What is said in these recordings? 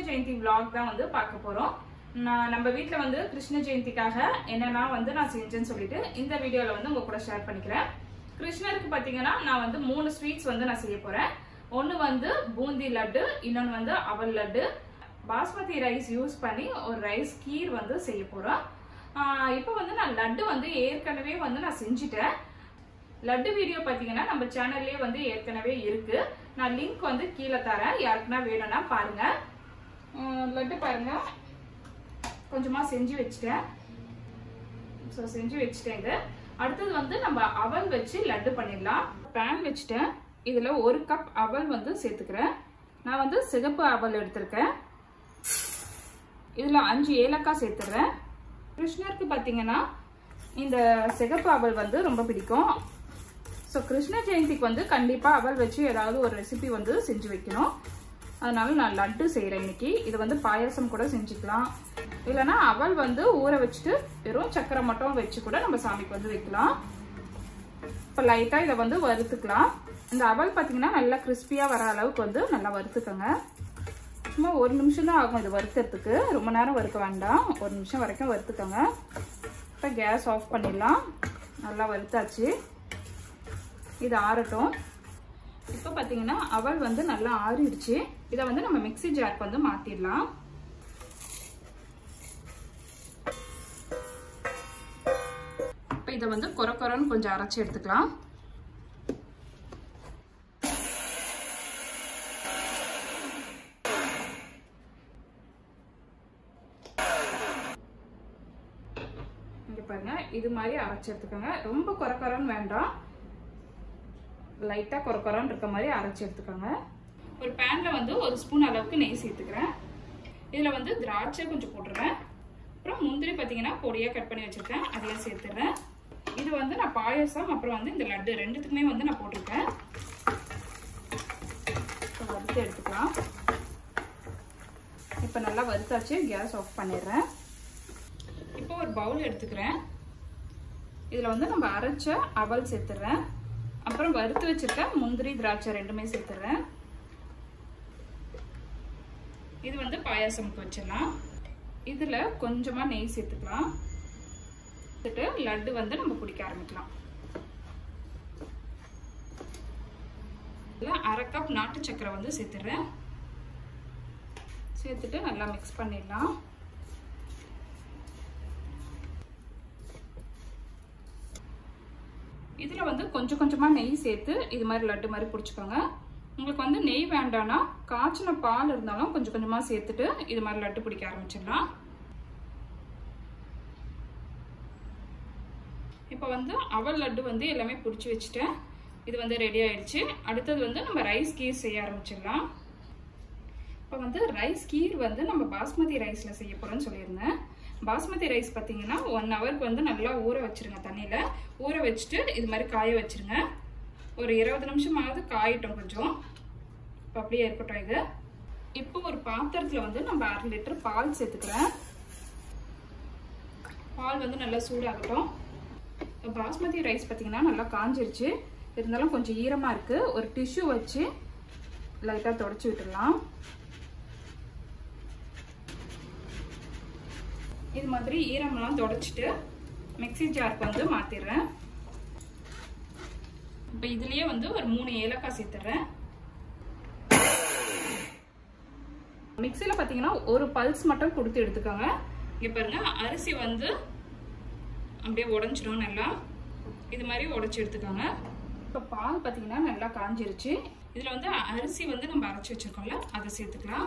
Jayanthi vlog தான் வந்து பார்க்க போறோம் நான் நம்ம வீட்டில் வந்து கிருஷ்ண ஜெயந்திக்காக என்னென்னா வந்து நான் செஞ்சேன்னு சொல்லிட்டு இந்த வீடியோவில் வந்து உங்க கூட ஷேர் பண்ணிக்கிறேன் கிருஷ்ணருக்கு பார்த்தீங்கன்னா நான் வந்து மூணு ஸ்வீட்ஸ் வந்து நான் செய்ய போறேன் ஒன்று வந்து பூந்தி லட்டு இன்னொன்று வந்து அவல் லட்டு பாஸ்மதி ரைஸ் யூஸ் பண்ணி ஒரு ரைஸ் கீர் வந்து செய்ய போறோம் ஆஹ் இப்போ வந்து நான் லட்டு வந்து ஏற்கனவே வந்து நான் செஞ்சுட்டேன் லட்டு வீடியோ பார்த்தீங்கன்னா நம்ம சேனல்லே வந்து ஏற்கனவே இருக்கு நான் லிங்க் வந்து கீழே தரேன் யாருக்குன்னா வேணும்னா பாருங்க உம் லட்டு பாருங்க கொஞ்சமா செஞ்சு வச்சுட்டேன் ஸோ செஞ்சு வச்சுட்டேன் இது அடுத்தது வந்து நம்ம அவல் வச்சு லட்டு பண்ணிடலாம் பேன் வச்சுட்டேன் இதில் ஒரு கப் அவல் வந்து சேர்த்துக்கிறேன் நான் வந்து சிகப்பு அவல் எடுத்திருக்கேன் இதில் அஞ்சு ஏலக்காய் சேர்த்துறேன் கிருஷ்ணருக்கு பார்த்தீங்கன்னா இந்த சிகப்பு அவல் வந்து ரொம்ப பிடிக்கும் ஸோ கிருஷ்ண ஜெயந்திக்கு வந்து கண்டிப்பாக அவல் வச்சு ஏதாவது ஒரு ரெசிபி வந்து செஞ்சு வைக்கணும் அதனால நான் லட்டு செய்கிறேன் இன்னைக்கு இது வந்து பாயாசம் கூட செஞ்சுக்கலாம் இல்லைன்னா அவல் வந்து ஊற வச்சுட்டு வெறும் சக்கரை மட்டும் வச்சு கூட நம்ம சாமிக்கு வந்து வைக்கலாம் இப்போ லைட்டாக இதை வந்து வறுத்துக்கலாம் இந்த அவல் பார்த்தீங்கன்னா நல்லா கிறிஸ்பியாக வர அளவுக்கு வந்து நல்லா வறுத்துக்கோங்க சும்மா ஒரு நிமிஷம் தான் ஆகும் இது வறுக்கிறதுக்கு ரொம்ப நேரம் வறுக்க வேண்டாம் ஒரு நிமிஷம் வரைக்கும் வறுத்துக்கோங்க இப்போ கேஸ் ஆஃப் பண்ணிடலாம் நல்லா வறுத்தாச்சு இது ஆறட்டும் இப்போ பார்த்தீங்கன்னா அவல் வந்து நல்லா ஆறிடுச்சு இதை வந்து நம்ம மிக்ஸி ஜார்க்கு வந்து மாற்றிடலாம் இப்போ இதை வந்து கொர கொரன்னு கொஞ்சம் அரைச்சி எடுத்துக்கலாம் இங்க பாருங்க இது மாதிரி அரைச்சி எடுத்துக்கோங்க ரொம்ப கொர கொரன்னு வேண்டாம் லைட்டாக கொர கொரன்னு இருக்க மாதிரி அரைச்சி எடுத்துக்கோங்க ஒரு பேனில் வந்து ஒரு ஸ்பூன் அளவுக்கு நெய் சேர்த்துக்கிறேன் இதில் வந்து திராட்சை கொஞ்சம் போட்டுருவேன் அப்புறம் முந்திரி பார்த்தீங்கன்னா பொடியாக கட் பண்ணி வச்சுருக்கேன் அதையும் சேர்த்துறேன் இது வந்து நான் பாயசம் அப்புறம் வந்து இந்த லட்டு ரெண்டுத்துக்குமே வந்து நான் போட்டிருக்கேன் இப்போ வறுத்து எடுத்துக்கலாம் இப்போ நல்லா வறுத்தாச்சு கேஸ் ஆஃப் பண்ணிடுறேன் இப்போ ஒரு பவுல் எடுத்துக்கிறேன் இதில் வந்து நம்ம அரைச்ச அவல் சேர்த்துறேன் அப்புறம் வறுத்து வச்சிருக்க முந்திரி திராட்சை ரெண்டுமே சேர்த்துறேன் இது வந்து பாயாசமுக்கு வச்சிடலாம் இதில் கொஞ்சமாக நெய் சேர்த்துக்கலாம் சேர்த்துட்டு லட்டு வந்து நம்ம பிடிக்க ஆரம்பிக்கலாம் இதில் அரை கப் நாட்டு சக்கரை வந்து சேர்த்துறேன் சேர்த்துட்டு நல்லா மிக்ஸ் பண்ணிடலாம் இதில் வந்து கொஞ்சம் கொஞ்சமாக நெய் சேர்த்து இது மாதிரி லட்டு மாதிரி பிடிச்சிக்கோங்க உங்களுக்கு வந்து நெய் வேண்டாம்னா காய்ச்சின பால் இருந்தாலும் கொஞ்சம் கொஞ்சமாக சேர்த்துட்டு இது மாதிரி லட்டு பிடிக்க ஆரம்பிச்சிடலாம் இப்போ வந்து அவல் லட்டு வந்து எல்லாமே பிடிச்சி வச்சுட்டேன் இது வந்து ரெடி ஆயிடுச்சு அடுத்தது வந்து நம்ம ரைஸ் கீர் செய்ய ஆரம்பிச்சிடலாம் இப்போ வந்து ரைஸ் கீர் வந்து நம்ம பாஸ்மதி ரைஸில் செய்ய போகிறோம்னு சொல்லியிருந்தேன் பாஸ்மதி ரைஸ் பார்த்தீங்கன்னா ஒன் ஹவருக்கு வந்து நல்லா ஊற வச்சுருங்க தண்ணியில் ஊற வச்சுட்டு இது மாதிரி காய வச்சுருங்க ஒரு இருபது நிமிஷமாவது காயட்டும் கொஞ்சம் இப்போ அப்படியே இருக்கட்டும் இது இப்போ ஒரு பாத்திரத்தில் வந்து நம்ம அரை லிட்டர் பால் சேர்த்துக்கிறேன் பால் வந்து நல்லா சூடாகட்டும் இப்போ பாஸ்மதி ரைஸ் பார்த்தீங்கன்னா நல்லா காஞ்சிருச்சு இருந்தாலும் கொஞ்சம் ஈரமாக இருக்குது ஒரு டிஷ்யூ வச்சு லைட்டாக தொடச்சி விட்டுடலாம் இது மாதிரி ஈரமெல்லாம் தொடச்சிட்டு மிக்சி ஜாருக்கு வந்து மாற்றிடுறேன் இப்போ இதுலேயே வந்து ஒரு மூணு ஏலக்காய் சேர்த்துறேன் மிக்சியில் பார்த்தீங்கன்னா ஒரு பல்ஸ் மட்டும் கொடுத்து எடுத்துக்கோங்க இங்கே பாருங்க அரிசி வந்து அப்படியே உடஞ்சிடும் நல்லா இது மாதிரி உடச்சி எடுத்துக்கோங்க இப்போ பால் பார்த்தீங்கன்னா நல்லா காஞ்சிருச்சு இதில் வந்து அரிசி வந்து நம்ம அரைச்சி வச்சிருக்கோம்ல அதை சேர்த்துக்கலாம்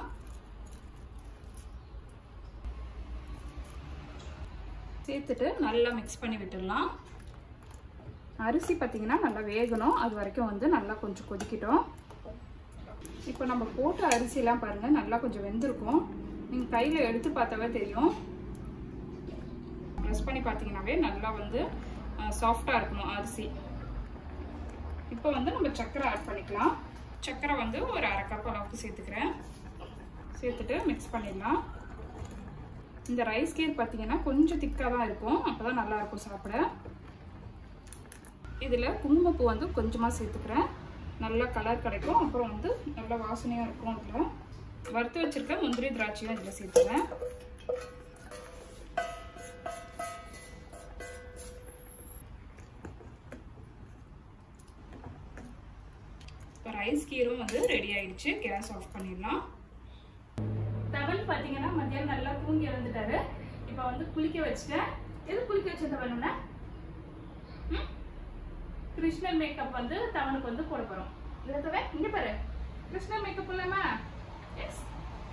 சேர்த்துட்டு நல்லா மிக்ஸ் பண்ணி விட்டுடலாம் அரிசி பார்த்தீங்கன்னா நல்லா வேகணும் அது வரைக்கும் வந்து நல்லா கொஞ்சம் கொதிக்கிட்டோம் இப்போ நம்ம போட்ட அரிசிலாம் பாருங்கள் நல்லா கொஞ்சம் வெந்திருக்கும் நீங்கள் கையில் எடுத்து பார்த்தாவே தெரியும் ப்ரெஸ் பண்ணி பார்த்தீங்கன்னாவே நல்லா வந்து சாஃப்டாக இருக்கணும் அரிசி இப்போ வந்து நம்ம சர்க்கரை ஆட் பண்ணிக்கலாம் சர்க்கரை வந்து ஒரு அரை கப் அளவுக்கு சேர்த்துக்கிறேன் சேர்த்துட்டு மிக்ஸ் பண்ணிடலாம் இந்த ரைஸ் கேக் பார்த்தீங்கன்னா கொஞ்சம் திக்காக தான் இருக்கும் அப்போ தான் நல்லாயிருக்கும் சாப்பிட இதில் குங்குமப்பூ வந்து கொஞ்சமாக சேர்த்துக்கிறேன் நல்ல கலர் கிடைக்கும் அப்புறம் வந்து நல்ல வாசனையாக இருக்கும் அதில் வறுத்து வச்சிருக்க முந்திரி திராட்சையும் இதில் சேர்த்துறேன் இப்போ ரைஸ் கீரும் வந்து ரெடி ஆயிடுச்சு கேஸ் ஆஃப் பண்ணிடலாம் தவன் பார்த்தீங்கன்னா மத்தியானம் நல்லா தூங்கி இறந்துட்டாரு இப்போ வந்து குளிக்க வச்சுட்டேன் எது குளிக்க வச்ச தவனுன்னா கிருஷ்ணன் மேக்கப் வந்து தவனுக்கு வந்து போட போறோம் இல்ல தவன் இங்க பாரு கிருஷ்ணன் மேக்கப் இல்லாமா எஸ்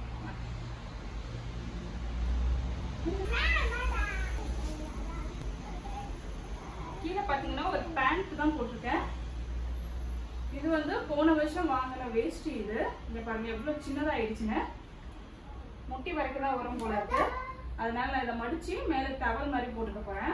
கீழே பாத்தீங்கன்னா ஒரு பேண்ட் தான் போட்டிருக்கேன் இது வந்து போன வருஷம் வாங்கின வேஷ்டி இது இங்க பாருங்க எவ்வளவு சின்னதாயிடுச்சுன்னு முட்டி வரைக்கும் தான் வரும் போல இருக்கு அதனால நான் இதை மடிச்சு மேல டவல் மாதிரி போட்டுக்க போறேன்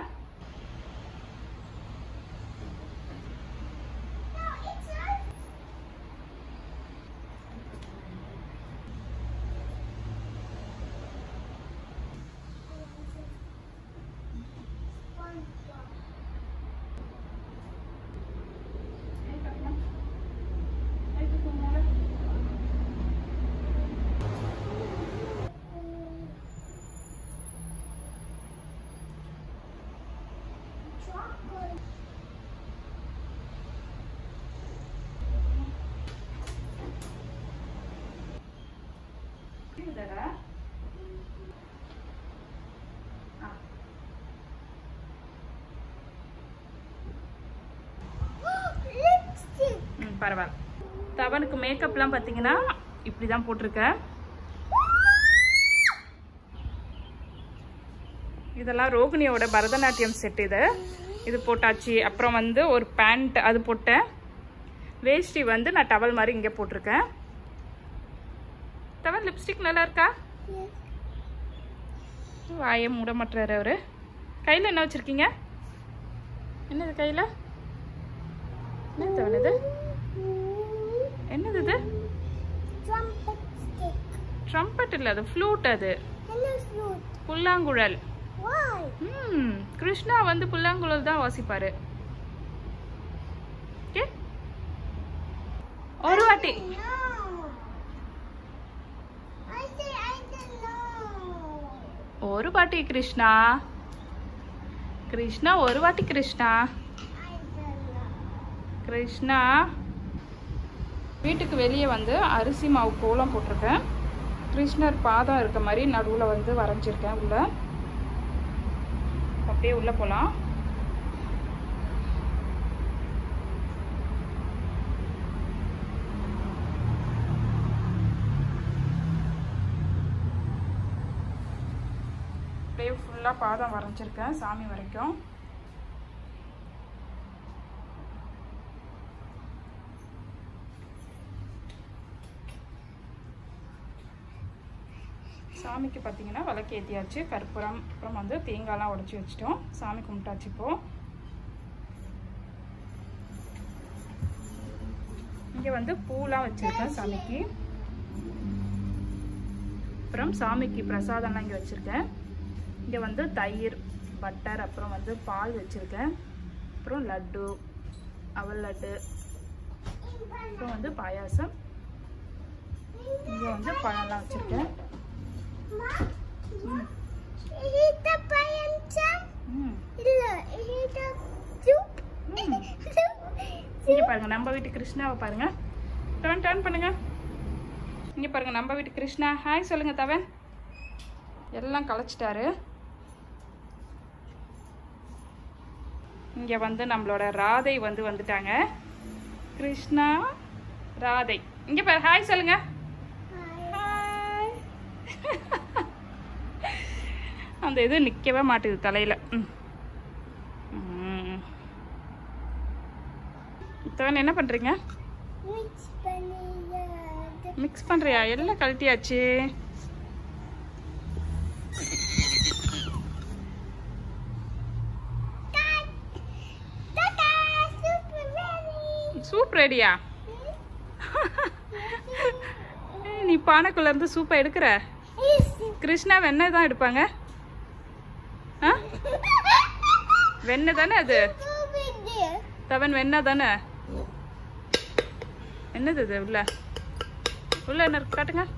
இதுதாடா? ஆ. ம் பரவாயில்ல தவனுக்கு மேக்கப்லாம் பார்த்தீங்கன்னா இப்படி தான் போட்டிருக்கேன் இதெல்லாம் ரோகிணியோட பரதநாட்டியம் செட் இது இது போட்டாச்சு அப்புறம் வந்து ஒரு பேண்ட் அது போட்டேன் வேஷ்டி வந்து நான் டவல் மாதிரி இங்கே போட்டிருக்கேன் தவன் லிப்ஸ்டிக் நல்லா இருக்கா வாயை மூட மாட்டுறாரு அவரு கையில் என்ன வச்சுருக்கீங்க என்னது கையில் என்ன தவன் இது என்னது இது ட்ரம்பட் இல்லை அது ஃப்ளூட் அது புல்லாங்குழல் ம் கிருஷ்ணா வந்து புல்லாங்குழல் தான் வாசிப்பாரு ஓகே ஒரு வாட்டி ஒரு வாட்டி கிருஷ்ணா கிருஷ்ணா ஒரு வாட்டி கிருஷ்ணா கிருஷ்ணா வீட்டுக்கு வெளியே வந்து அரிசி மாவு கோலம் போட்டிருக்கேன் கிருஷ்ணர் பாதம் இருக்க மாதிரி நடுவில் வந்து வரைஞ்சிருக்கேன் உள்ள அப்படியே உள்ளே போகலாம் அப்படியே ஃபுல்லாக பாதம் வரைஞ்சிருக்கேன் சாமி வரைக்கும் சாமிக்கு பார்த்தீங்கன்னா விளக்கு ஏற்றியாச்சு கற்பூரம் அப்புறம் வந்து தேங்காய்லாம் உடச்சி வச்சிட்டோம் சாமி கும்பிட்டாச்சு இப்போ இங்கே வந்து பூலாம் வச்சுருக்கேன் சாமிக்கு அப்புறம் சாமிக்கு பிரசாதம்லாம் இங்கே வச்சுருக்கேன் இங்கே வந்து தயிர் பட்டர் அப்புறம் வந்து பால் வச்சுருக்கேன் அப்புறம் லட்டு அவல் லட்டு அப்புறம் வந்து பாயாசம் இங்கே வந்து பழம்லாம் வச்சுருக்கேன் ம் இங்கே பாருங்க நம்ம வீட்டு கிருஷ்ணாவை பாருங்க டர்ன் டர்ன் பண்ணுங்க இங்கே பாருங்க நம்ம வீட்டு கிருஷ்ணா ஹாய் சொல்லுங்க தவன் எல்லாம் களைச்சிட்டாரு இங்கே வந்து நம்மளோட ராதை வந்து வந்துட்டாங்க கிருஷ்ணா ராதை இங்கே பாரு ஹாய் சொல்லுங்க ஹாய் அந்த இது நிற்கவே மாட்டுது தலையில் ம் ம். தவன் என்ன பண்ணுறீங்க மிக்ஸ் பண்ணுறியா எல்லாம் கழட்டியாச்சு சூப் ரெடியா நீ பானைக்குள்ள இருந்து சூப்பை எடுக்கிற கிருஷ்ணா வெண்ணெய் தான் எடுப்பாங்க ஆ வெண்ணெய் தானே அது தவன் வெண்ணெய் தானே என்னது இது உள்ள உள்ள என்ன இருக்கு காட்டுங்க